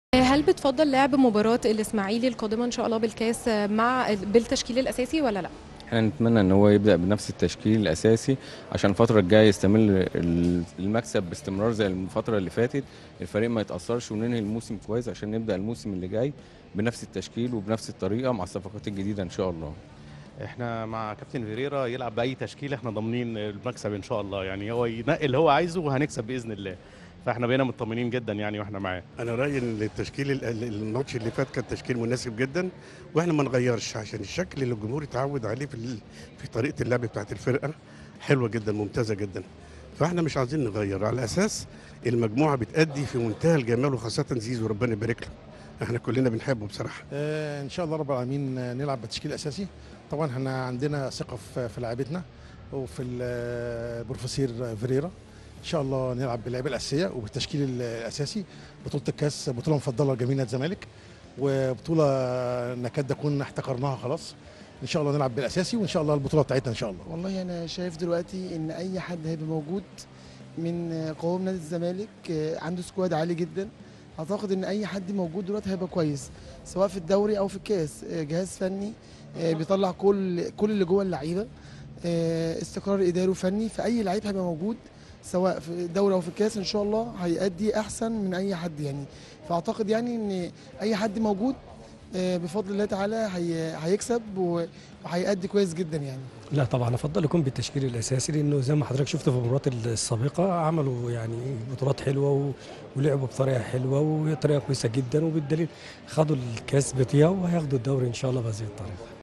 هل بتفضل لعب مباراة الإسماعيلي القادمة إن شاء الله بالكاس مع بالتشكيل الأساسي ولا لأ؟ احنا نتمنى ان هو يبدا بنفس التشكيل الاساسي عشان الفتره الجايه يستمر ال- المكسب باستمرار زي الفتره اللي فاتت الفريق ما يتاثرش وننهي الموسم كويس عشان نبدا الموسم اللي جاي بنفس التشكيل وبنفس الطريقه مع الصفقات الجديده ان شاء الله احنا مع كابتن فيريرا يلعب باي تشكيل احنا ضامنين المكسب ان شاء الله يعني هو ينقي اللي هو عايزه وهنكسب باذن الله فاحنا بقينا مطمنين جدا يعني واحنا معاه انا رايي ان التشكيل ال- ال- الماتش اللي فات كان تشكيل مناسب جدا واحنا ما نغيرش عشان الشكل اللي الجمهور اتعود عليه في ال- في طريقه اللعب بتاعت الفرقه حلوه جدا ممتازه جدا فاحنا مش عايزين نغير على اساس المجموعه بتأدي في منتهى الجمال وخاصه زيزو ربنا يبارك له احنا كلنا بنحبه بصراحه آه، ان شاء الله رب العالمين آه، نلعب بتشكيل اساسي طبعا احنا عندنا ثقه في في لعيبتنا وفي ال- آه، البروفيسير فيريرا ان شاء الله نلعب باللعيبه الاساسيه وبالتشكيل ال- الاساسي بطوله الكاس بطوله مفضله لجميع الزمالك وبطوله نكاد نكون احتكرناها خلاص ان شاء الله نلعب بالاساسي وان شاء الله البطوله بتاعتنا ان شاء الله والله انا شايف دلوقتي ان اي حد هيبقى موجود من قوام نادي الزمالك آه، عنده سكواد عالي جدا اعتقد ان اي حد موجود دلوقتي هيبقى كويس سواء في الدوري او في الكاس آه، جهاز فني آه، بيطلع كل كل اللي جوه اللعيبه آه، استقرار اداري وفني فاي لعيب هيبقى موجود سواء في الدوري او في الكاس ان شاء الله هيأدي احسن من اي حد يعني فاعتقد يعني ان اي حد موجود آه، بفضل الله تعالى هي- هيكسب و- وهيأدي كويس جدا يعني لا طبعا افضل يكون بالتشكيل الاساسي لانه زي ما حضرتك شفت في المباريات السابقه عملوا يعني بطولات حلوه و- ولعبوا بطريقه حلوه وطريقه كويسه جدا وبالدليل خدوا الكاس بطيئه وهياخدوا الدوري ان شاء الله بهذه الطريقه